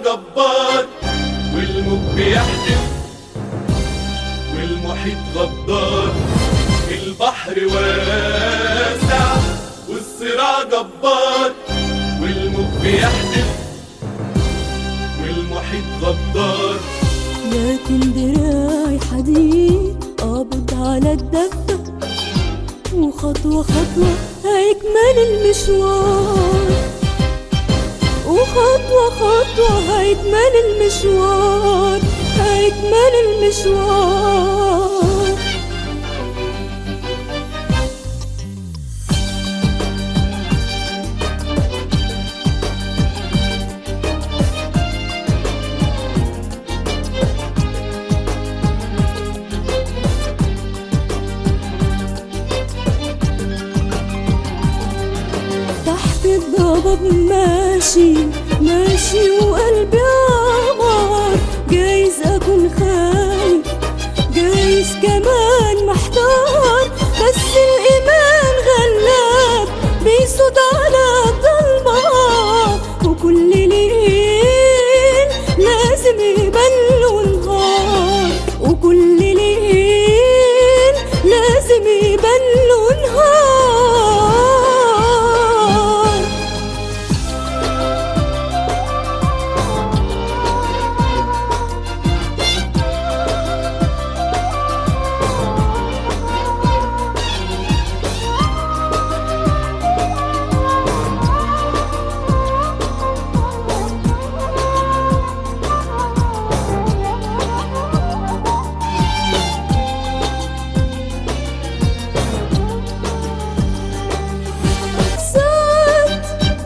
جبار والموج بيحدف والمحيط غدار البحر واسع والصراع جبار والموج بيحدف والمحيط غدار لكن دراعي حديد قابض على الدفة وخطوة خطوة هيكمل المشوار وخطوة خطوة هيكمل المشوار هيكمل المشوار تحت الضباب ماشي ماشي وقلبي عمار جايز اكون خايف جايز كمان محتار بس الايمان غلاب بيصوت على الضلمه وكل ليل لازم يبان له نهار وكل ليل لازم يبان له نهار ساعات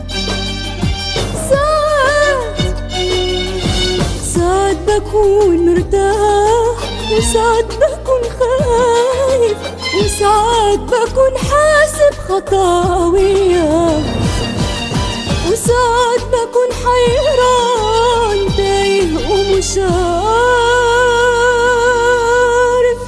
ساعات ساعات بكون مرتاح وساعات بكون خايف وساعات بكون حاسب خطاوية وساعات بكون حيران تايه ومش عارف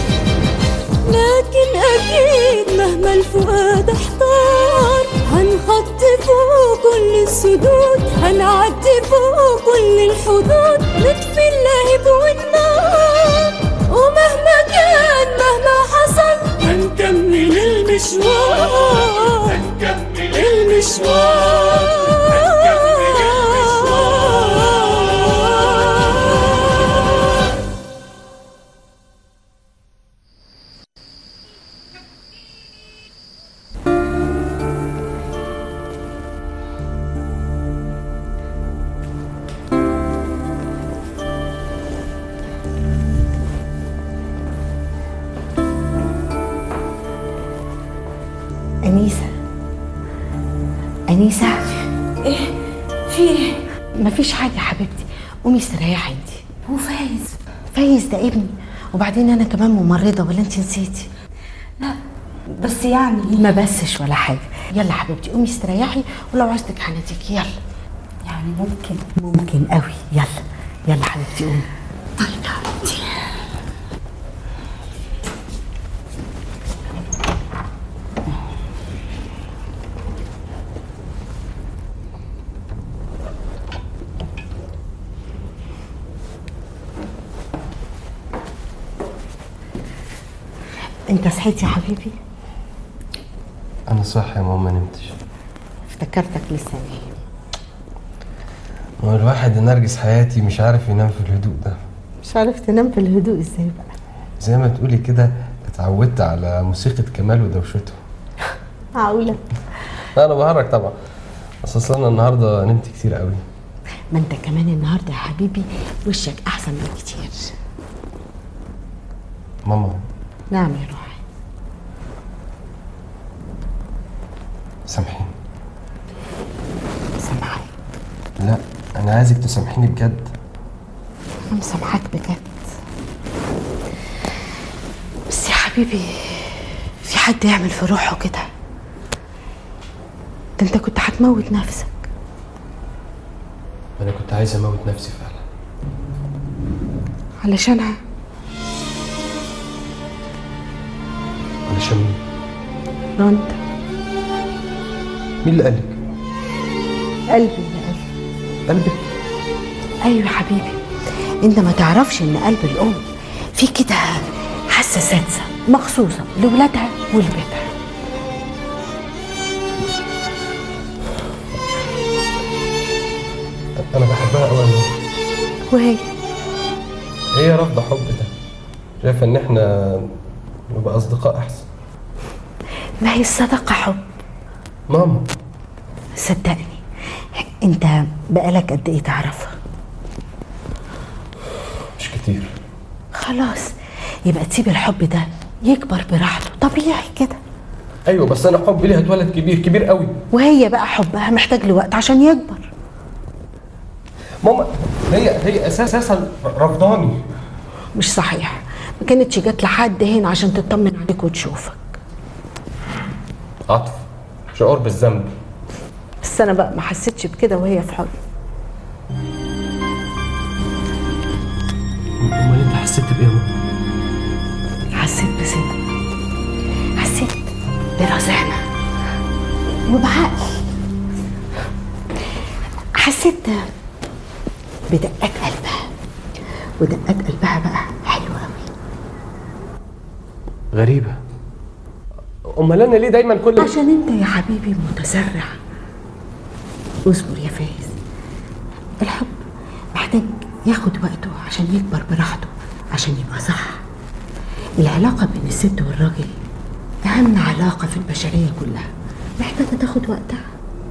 لكن أكيد مهما الفؤاد احتار هنخطي فوق كل السدود هنعدي فوق كل الحدود نطفي اللهب والنار ومهما كان مهما حصل هنكمل المشوار هنكمل المشوار أنيسة أنيسة ايه في ايه مفيش حاجة يا حبيبتي قومي استريحي انت هو فايز فايز ده ابني وبعدين أنا كمان ممرضة ولا انت نسيتي لا بس يعني ما بسش ولا حاجة يلا حبيبتي قومي استريحي ولو عايزتك هناديكي يلا يعني ممكن ممكن قوي يلا يلا حبيبتي قومي طيب يا حبيبتي انت صحيت يا حبيبي انا صح يا ماما ما نمتش افتكرتك لسه نايم هو الواحد نرجس حياتي مش عارف ينام في الهدوء ده مش عارف تنام في الهدوء ازاي بقى زي ما تقولي كده اتعودت على موسيقى كمال ودوشته معقولة لا انا بهرج طبعا بس اصل انا النهارده نمت كتير قوي ما انت كمان النهارده يا حبيبي وشك احسن من كتير ماما نعم يا روحي سامحيني سامحك لا انا عايزك تسامحيني بجد انا مسامحاك بجد بس يا حبيبي في حد يعمل في روحه كده ده انت كنت هتموت نفسك انا كنت عايز اموت نفسي فعلا علشانها علشان مين رندا مين اللي قالك قلبي يا قلبي قلبك ايوه يا حبيبي انت ما تعرفش ان قلب الام في كده حاسه سادسه مخصوصه لولادها ولبيتها انا بحبها قوي وهي هي رافضه حب ده شايفه ان احنا نبقى اصدقاء احسن ما هي الصداقه حب ماما صدقني انت بقالك قد ايه تعرفها مش كتير خلاص يبقى تسيب الحب ده يكبر براحته طبيعي كده ايوه بس انا حبي ليها اتولد كبير كبير قوي وهي بقى حبها محتاج لوقت عشان يكبر ماما هي هي اساسا رفضاني مش صحيح ما كانتش جت لحد هنا عشان تطمن عليك وتشوفك عطف شعور بالذنب بس انا بقى ما حسيتش بكده وهي في حضني امال انت حسيت بايه يا ماما حسيت بصدق حسيت برزانة وبعقل حسيت بدقات قلبها ودقات قلبها بقى حلوة قوي غريبه امال انا ليه دايما كل عشان انت يا حبيبي متسرع اصبر يا فايز الحب محتاج ياخد وقته عشان يكبر براحته عشان يبقى صح العلاقة بين الست والراجل أهم علاقة في البشرية كلها محتاجة تاخد وقتها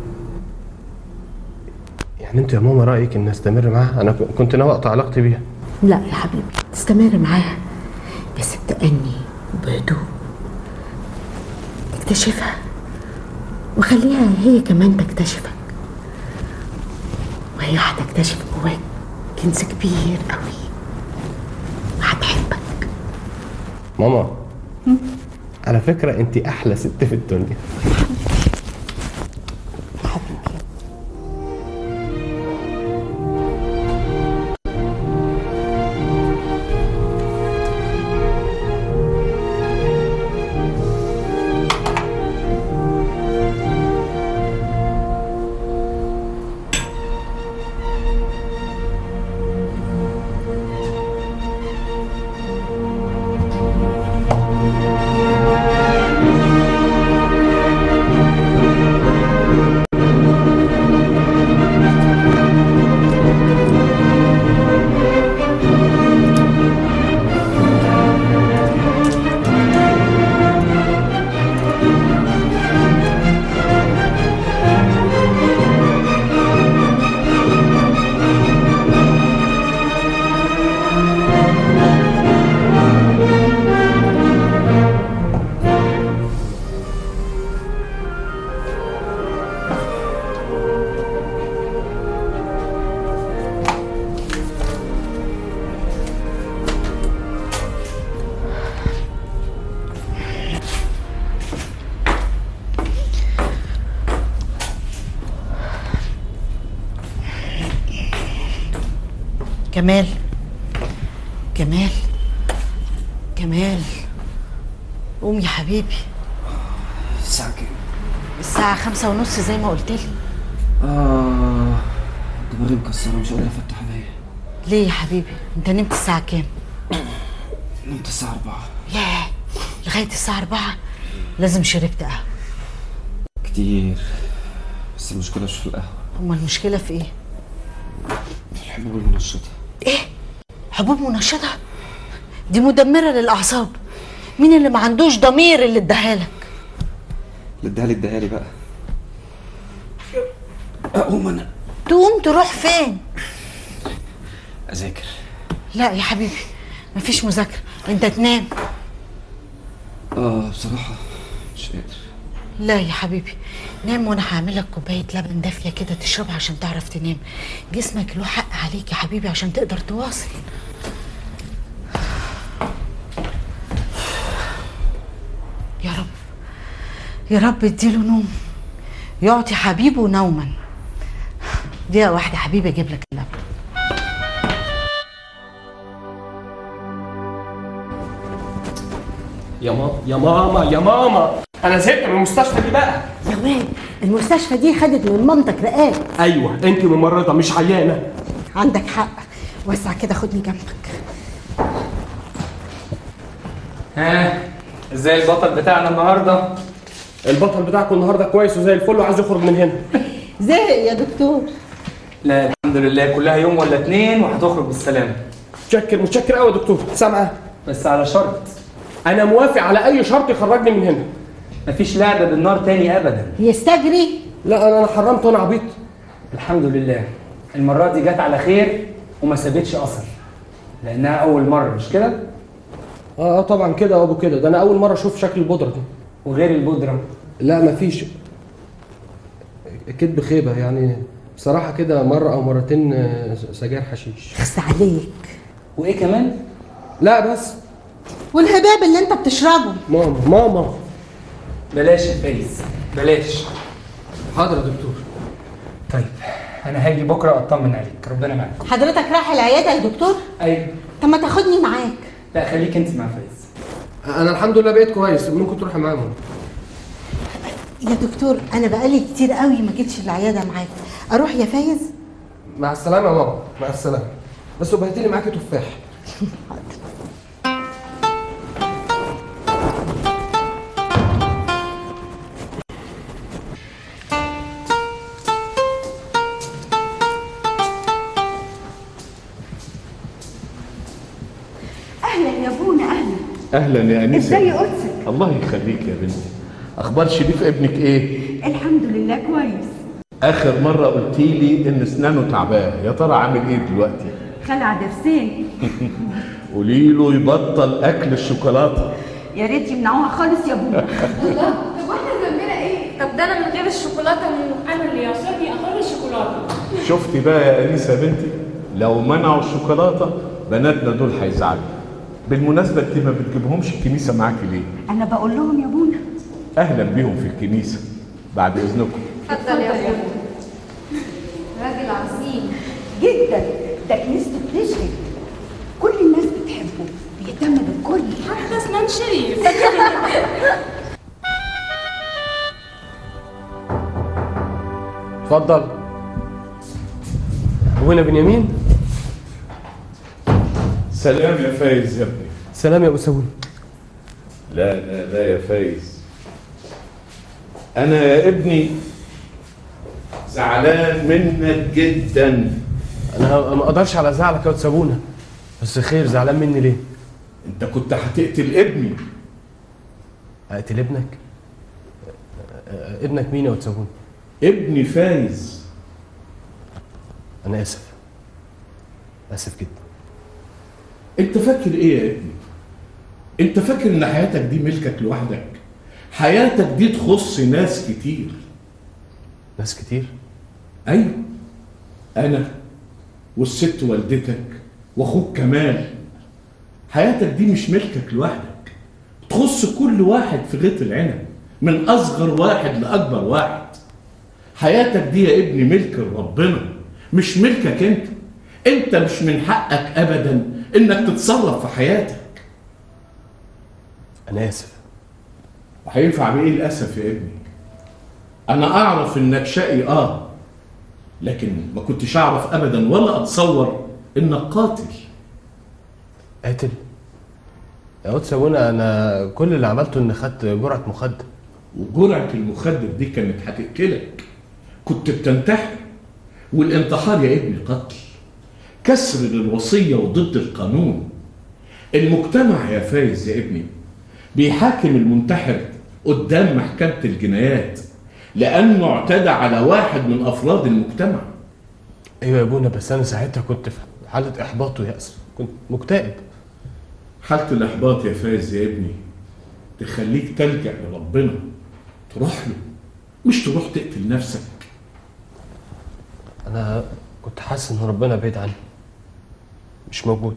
يعني انت يا ماما رايك ان استمر معاها انا ك- كنت ناوي اقطع علاقتي بيها لا يا حبيبي تستمر معاها بس بتأني وبهدوء اكتشفها وخليها هي كمان تكتشفك وهي هتكتشف جواك كنز كبير قوي وهتحبك ماما على فكره انت احلى ست في الدنيا حبيبي كمال كمال كمال قوم يا حبيبي الساعة كام؟ الساعة خمسة ونص زي ما قلت لي آه دماغي مكسرة مش قادر أفتح عينيا ليه يا حبيبي انت نمت الساعة كام نمت الساعة 4 ياه لغاية الساعة أربعة لازم شربت قهوة كتير بس المشكلة مش في القهوة هما المشكلة في ايه في الحبوب المنشطة حبوب منشطة دي مدمرة للأعصاب مين اللي ما عندوش ضمير اللي اداها لك اللي اداها لي اداها لي بقى أقوم أنا تقوم تروح فين أذاكر لا يا حبيبي مفيش مذاكرة انت تنام آه بصراحة مش قادر لا يا حبيبي نام وانا هعمل لك كوبايه لبن دافيه كده تشربها عشان تعرف تنام جسمك له حق عليك يا حبيبي عشان تقدر تواصل يا رب يا رب اديله نوم يعطي حبيبه نوما دقيقه واحده يا حبيبي اجيب لك اللبن يا ماما يا ماما يا ماما انا زهقت من المستشفى دي بقى يا واد المستشفى دي خدت من مامتك رقاق ايوه انت ممرضه مش عيانه عندك حق وسع كده خدني جنبك ها ازاي البطل بتاعنا النهارده البطل بتاعكم النهارده كويس وزي الفل وعايز يخرج من هنا زهق يا دكتور لا الحمد لله كلها يوم ولا اتنين وهتخرج بالسلامه متشكر متشكر قوي يا دكتور سامعه بس على شرط انا موافق على اي شرط يخرجني من هنا مفيش لعبه بالنار تاني ابدا يستجري لا انا انا حرمت وانا عبيط الحمد لله المره دي جت على خير وما سابتش اثر لانها اول مره مش كده اه اه طبعا كده يا ابو كده ده انا اول مره اشوف شكل البودره دي وغير البودره لا مفيش كدب خيبه يعني بصراحه كده مره او مرتين آه، سجاير حشيش بس عليك وايه كمان لا بس والهباب اللي انت بتشربه ماما ماما بلاش يا فايز بلاش حاضر يا دكتور طيب انا هاجي بكره اطمن عليك ربنا معاك حضرتك رايح العياده يا دكتور ايوه طب ما تاخدني معاك لا خليك انت مع فايز انا الحمد لله بقيت كويس ممكن تروحي معاهم يا دكتور انا بقالي كتير قوي ما جيتش العياده معاك اروح يا فايز مع السلامه يا ماما مع السلامه بس وبهتلي معاكي تفاح اهلا يا ابونا اهلا اهلا يا انسه ازاي قدسك الله يخليك يا بنتي اخبار شريف ابنك ايه الحمد لله كويس اخر مره قلتي لي ان اسنانه تعبان يا ترى عامل ايه دلوقتي خلع درسين قولي له يبطل اكل الشوكولاته يا ريت يمنعوها خالص يا ابونا الله طب واحنا ذنبنا ايه؟ طب ده انا من غير الشوكولاته انا اللي يعصرني اخر الشوكولاته شفتي بقى يا انسه بنتي لو منعوا الشوكولاته بناتنا دول هيزعلوا بالمناسبه انت ما بتجيبهمش الكنيسه معاكي ليه انا بقول لهم يا ابونا اهلا بيهم في الكنيسه بعد اذنكم اتفضل يا ابونا راجل عظيم جدا ده كنيسته بتشهد كل الناس بتحبه بيهتم بالكل حتى اسنان شريف اتفضل ابونا بنيامين سلام يا فايز يا ابني سلام يا ابو سوون لا لا لا يا فايز انا يا ابني زعلان منك جدا انا ما اقدرش على زعلك يا سابونا بس خير زعلان مني ليه انت كنت هتقتل ابني اقتل ابنك ابنك مين يا سابونا ابني فايز انا اسف اسف جدا انت فاكر ايه يا ابني انت فاكر ان حياتك دي ملكك لوحدك حياتك دي تخص ناس كتير ناس كتير ايوه انا والست والدتك واخوك كمال حياتك دي مش ملكك لوحدك تخص كل واحد في غيط العنب من اصغر واحد لاكبر واحد حياتك دي يا ابني ملك ربنا مش ملكك انت انت مش من حقك ابدا انك تتصرف في حياتك انا اسف هينفع بايه الاسف يا ابني انا اعرف انك شقي اه لكن ما كنتش اعرف ابدا ولا اتصور انك قاتل قاتل يا واد سابونا انا كل اللي عملته اني خدت جرعه مخدر وجرعه المخدر دي كانت هتقتلك كنت بتنتحر والانتحار يا ابني قتل كسر للوصيه وضد القانون المجتمع يا فايز يا ابني بيحاكم المنتحر قدام محكمه الجنايات لانه اعتدى على واحد من افراد المجتمع ايوه يا ابونا بس انا ساعتها كنت في حاله احباط ويأس كنت مكتئب حالة الإحباط يا فايز يا ابني تخليك تلجأ لربنا تروح له مش تروح تقتل نفسك انا كنت حاسس ان ربنا بعيد عني مش موجود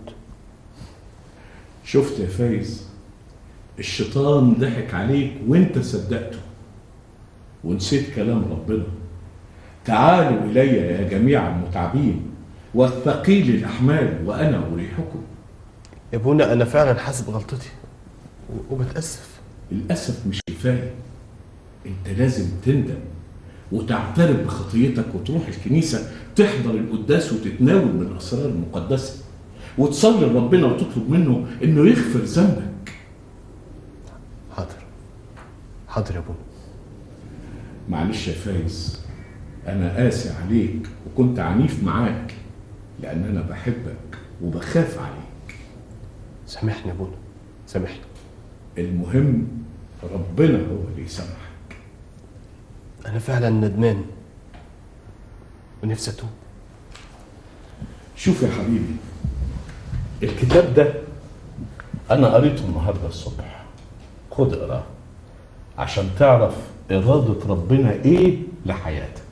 شفت يا فايز الشيطان ضحك عليك وانت صدقته ونسيت كلام ربنا تعالوا إلي يا جميع المتعبين والثقيل الأحمال وأنا أريحكم يا ابونا انا فعلا حاسس بغلطتي و- وبتاسف للأسف مش كفاية أنت لازم تندم وتعترف بخطيتك وتروح الكنيسة تحضر القداس وتتناول من الأسرار المقدسة وتصلي لربنا وتطلب منه إنه يغفر ذنبك حاضر حاضر يا ابونا معلش يا فايز أنا قاسي عليك وكنت عنيف معاك لأن أنا بحبك وبخاف عليك سامحني يا ابونا سامحني المهم ربنا هو اللي يسامحك انا فعلا ندمان ونفسي اتوب شوف يا حبيبي الكتاب ده أنا قريته النهاردة الصبح خد اقراه عشان تعرف إرادة ربنا إيه لحياتك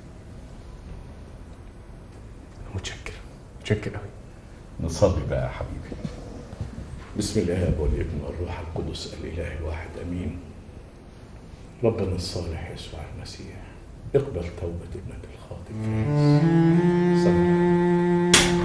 متشكر متشكر قوي نصلي بقى يا حبيبي بسم الله والابن والروح القدس الإله الواحد أمين ربنا الصالح يسوع المسيح اقبل توبة ابنك الخاطئ فايز. صلي.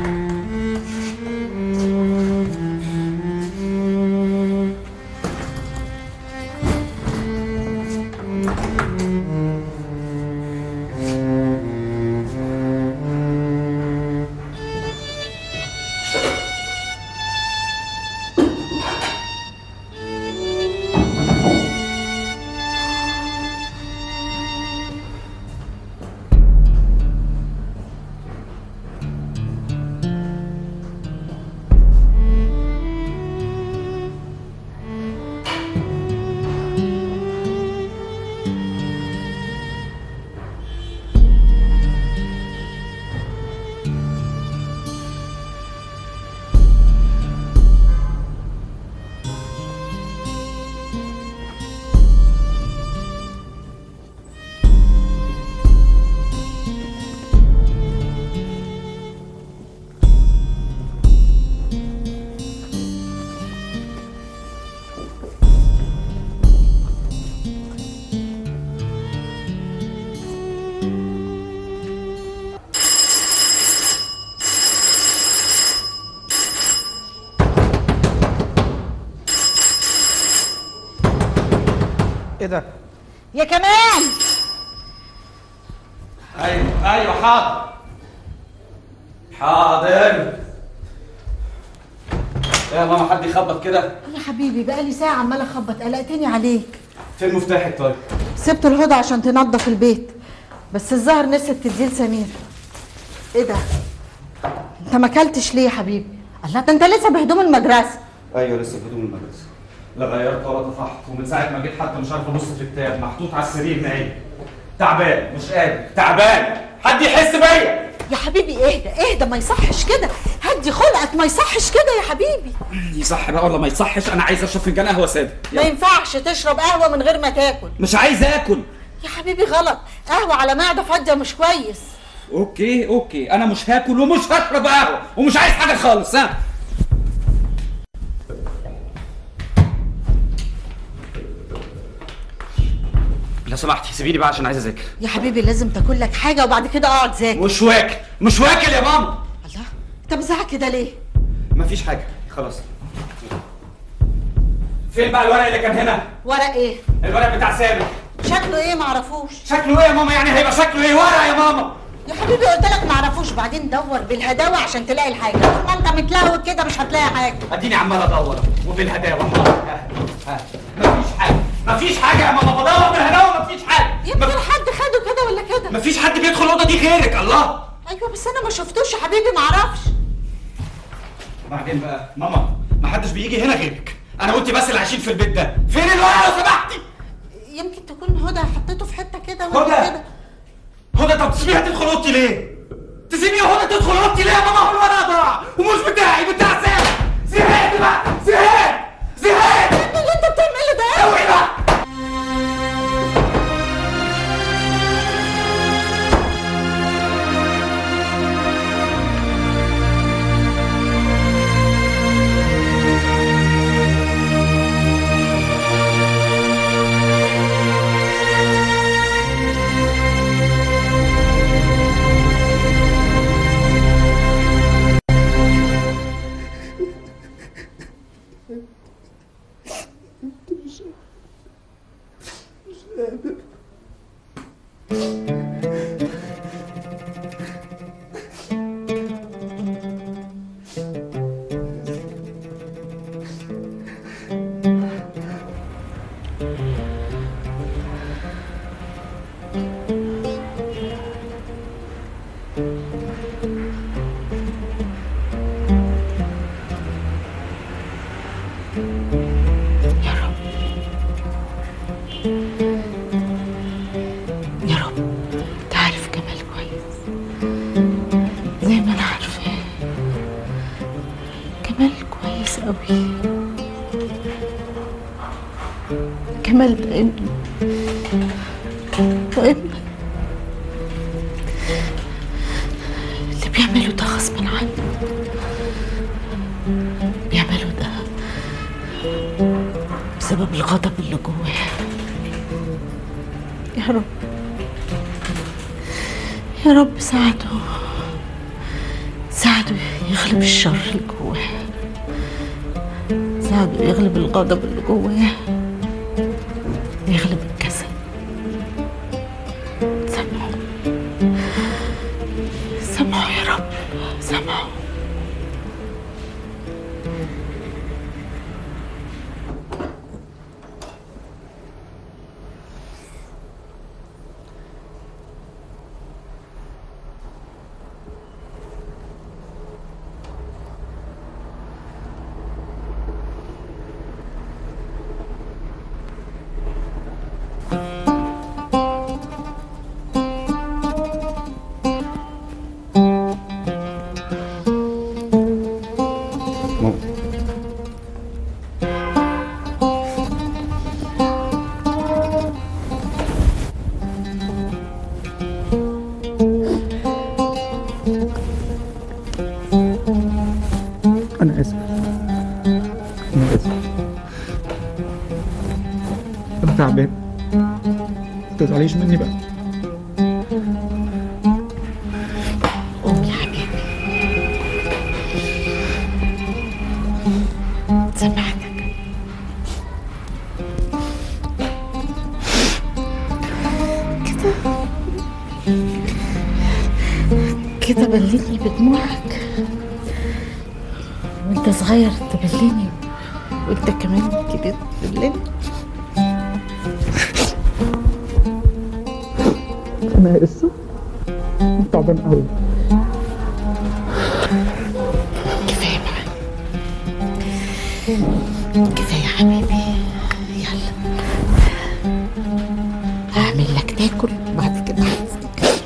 ايه ده؟ يا كمان ايوه ايوه حاضر حاضر يا ماما حد يخبط كده يا حبيبي بقالي ساعة عمالة أخبط قلقتني عليك فين مفتاحك طيب سبت الهدى عشان تنظف البيت بس الظاهر نسيت تديه لسمير ايه ده؟ انت ما اكلتش ليه يا حبيبي؟ الله ده انت لسه بهدوم المدرسة ايوه لسه في هدوم المدرسه لا غيرت ولا طفحت ومن ساعه ما جيت حتى مش عارف ابص في الكتاب محطوط على السرير نايم تعبان مش قادر تعبان حد يحس بيا يا حبيبي اهدى اهدى ما يصحش كده هدي خلقك ما يصحش كده يا حبيبي يصح بقى ولا ما يصحش انا عايز اشرب فنجان قهوه ساده ما ينفعش تشرب قهوة من غير ما تاكل مش عايز اكل يا حبيبي غلط قهوة على معدة فاضية مش كويس اوكي اوكي انا مش هاكل ومش هشرب قهوه ومش عايز حاجه خالص ها لو سمحتي سيبيني بقى عشان عايز اذاكر يا حبيبي لازم تاكل لك حاجة وبعد كده اقعد ذاكر مش واكل مش واكل يا ماما الله انت مزعق كده ليه؟ مفيش حاجه خلاص فين بقى الورق اللي كان هنا ورق ايه؟ الورق بتاع سامي شكله ايه معرفوش شكله ايه يا ماما يعني هيبقى شكله ايه ورق يا ماما يا حبيبي قلت لك معرفوش بعدين دور بالهداوة عشان تلاقي الحاجة طول ما انت متلهوج كده مش هتلاقي حاجة اديني عمال ادور وبالهداوه ها ها مفيش حاجه مفيش حاجه يا ماما بدور بالهداوه مفيش حاجه يمكن حد خده كده ولا كده مفيش حد بيدخل الاوضه دي غيرك الله ايوه بس انا ما شفتوش يا حبيبي معرفش بعدين بقى ماما ما حدش بيجي هنا غيرك انا وانت بس اللي عايشين في البيت ده فين الورق لو سمحتي يمكن تكون هدى حطيته في حتة كده ولا هدى كده هدى طب تسيبيها تدخل اوضتي ليه تسيبيها هدى تدخل اوضتي ليه يا ماما هو الورق ضاع ومش بتاعي بتاع سام زهقت بقى زهقت زهقت ايه اللي انت بتعمله ده؟ اوعي بقى يا رب انت عارف كمال كويس زي ما انا عارفاه كمال كويس قوي كمال ده ابني وابنك اللي بيعمله ده غصب عنه بيعمله ده بسبب الغضب اللي جواه يا رب يا رب ساعده ساعده يغلب الشر اللي جواه ساعده يغلب الغضب اللي جواه يغلب الكسل سامحه سامحه يا رب سامحه أنا آسف أنا آسف أنا تعبان ما تزعليش مني بقى قوم يا حبيبي سامحتك كده كده بلتني بدموعك وانت صغير تبلني وانت كمان كبرت تبلني أنا آسف تعبان قوي كفايه بقى كفايه يا حبيبي يلا هعمل لك تاكل بعد كده هنسيك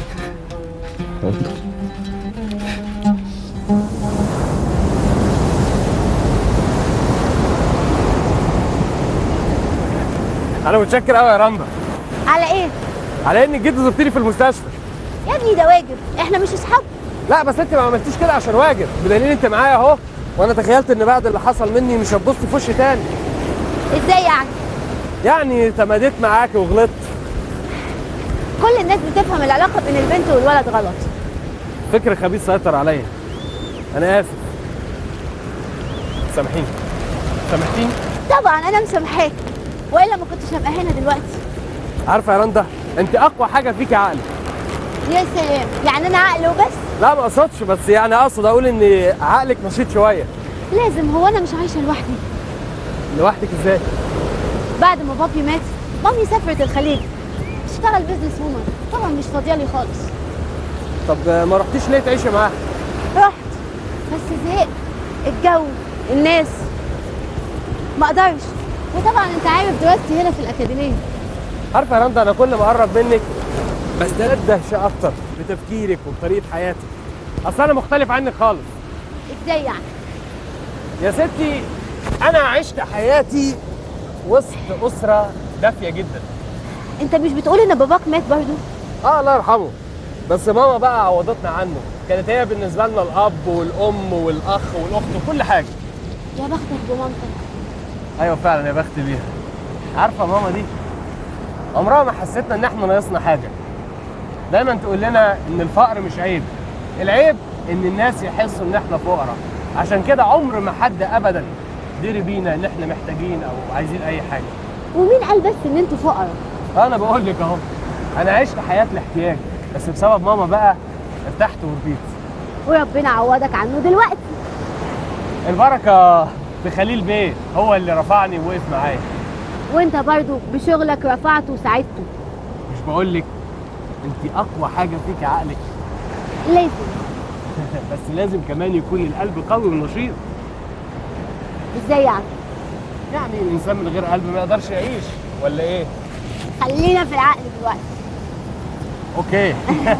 انا متشكر قوي يا رندا على ايه؟ على انك جيت زرتني في المستشفى يا ابني ده واجب احنا مش اصحاب لا بس انت ما عملتيش كده عشان واجب بدليل انت معايا اهو وانا تخيلت ان بعد اللي حصل مني مش هتبص في وشي تاني ازاي يعني؟ يعني تماديت معاك وغلطت كل الناس بتفهم العلاقة بين البنت والولد غلط فكر خبيث سيطر عليا انا اسف سامحيني سامحتيني طبعا انا مسامحاك والا ما كنتش هبقى هنا دلوقتي عارفه يا رندا انت اقوى حاجه فيكي عقلك يا سلام يعني انا عقل وبس لا ما اقصدش بس يعني اقصد اقول ان عقلك نشيط شويه لازم هو انا مش عايشة لوحدي لوحدك ازاي بعد ما بابي مات مامي سافرت الخليج تشتغل بيزنس وومن طبعا مش فاضيالي خالص طب ما رحتيش ليه تعيشي معاها رحت بس زهقت الجو الناس ما اقدرش وطبعا انت عارف دراستي هنا في الاكاديميه عارفه يا رندا انا كل ما اقرب منك بزداد دهشه اكتر بتفكيرك وبطريقه حياتك اصل انا مختلف عنك خالص ازاي يعني يا ستي انا عشت حياتي وسط اسره دافيه جدا انت مش بتقول ان باباك مات برضو اه الله يرحمه بس ماما بقى عوضتنا عنه كانت هي بالنسبه لنا الاب والام والاخ والاخت وكل حاجه يا بختك بمامتك ايوه فعلا يا بخت بيها عارفه ماما دي عمرها ما حسيتنا ان احنا ناقصنا حاجه دايما تقول لنا ان الفقر مش عيب العيب ان الناس يحسوا ان احنا فقراء عشان كده عمر ما حد ابدا دري بينا ان احنا محتاجين او عايزين اي حاجه ومين قال بس ان انتوا فقراء انا بقول لك اهو انا عشت حياه الاحتياج بس بسبب ماما بقى ارتحت ورضيت وربنا عوضك عنه دلوقتي البركه في خليل بيه هو اللي رفعني ووقف معايا وانت برضو بشغلك رفعته وساعدته مش بقول لك انت اقوى حاجه فيك عقلك لازم بس لازم كمان يكون القلب قوي ونشيط ازاي يعني يعني الانسان من غير قلب ما يقدرش يعيش ولا ايه خلينا في العقل دلوقتي اوكي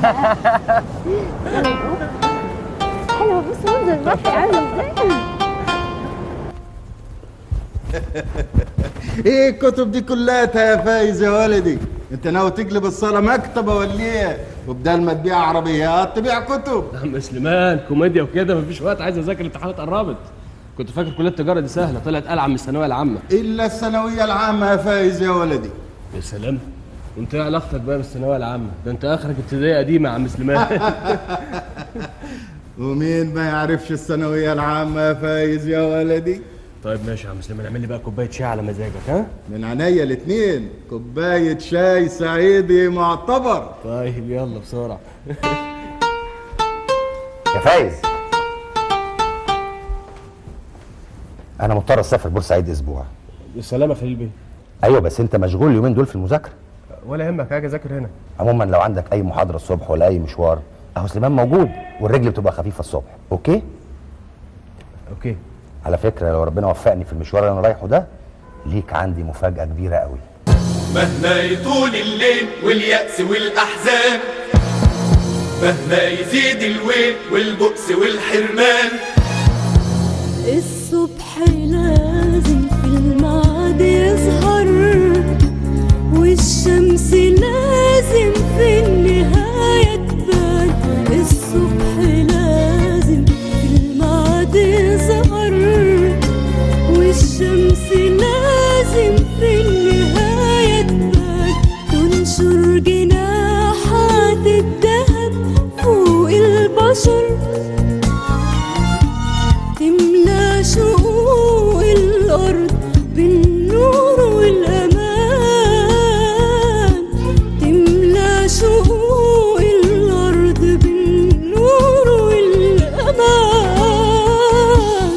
حلو بص منظر البحر عامل ازاي ايه الكتب دي كلها يا فايز يا ولدي انت ناوي تقلب الصاله مكتبه ولا ايه وبدل ما تبيع عربيات تبيع كتب يا عم سليمان كوميديا وكده مفيش وقت عايز اذاكر الامتحانات قربت كنت فاكر كليه التجاره دي سهله طلعت العب من الثانويه العامه الا الثانويه العامه يا فايز يا ولدي يا سلام وانت ايه علاقتك بقى بالثانويه العامه ده انت اخرك ابتدائيه قديمه يا عم سليمان ومين ما يعرفش الثانويه العامه يا فايز يا ولدي طيب ماشي يا عم سليمان اعمل لي بقى كوبايه شاي على مزاجك ها من عينيا الاتنين كوبايه شاي صعيدي معتبر طيب يلا بسرعه يا فايز انا مضطر اسافر بورسعيد اسبوع السلامه خليل بيه ايوه بس انت مشغول اليومين دول في المذاكره ولا يهمك هاجي اذاكر هنا عموما لو عندك اي محاضره الصبح ولا اي مشوار اهو سليمان موجود والرجل بتبقى خفيفه الصبح اوكي اوكي على فكره لو ربنا وفقني في المشوار اللي انا رايحه ده ليك عندي مفاجاه كبيره قوي مهما يطول الليل واليأس والأحزان مهما يزيد الويل والبؤس والحرمان الصبح لازم في الميعاد يظهر والشمس لازم في النهاية تبان الصبح لازم في الميعاد يظهر والشمس لازم في النهاية تبان تنشر جناحات الذهب فوق البشر تملى شقوق الأرض بالنور والأمان تملى شقوق الأرض بالنور والأمان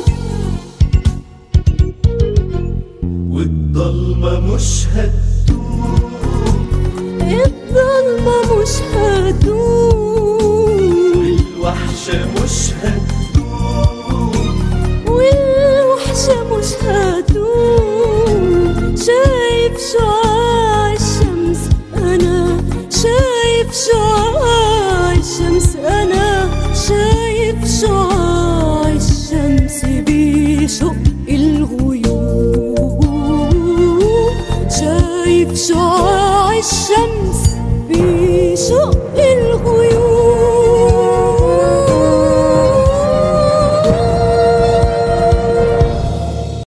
والضلمة مش هتدوم الظلمة مش هتدوم والوحشة مش هتدوم والوحشة مش هتدوم شايف شعاع الشمس أنا شايف شعاع الشمس أنا شايف شعاع الشمس بيشق الغيوم شايف شعاع الشمس بيشق الغيوم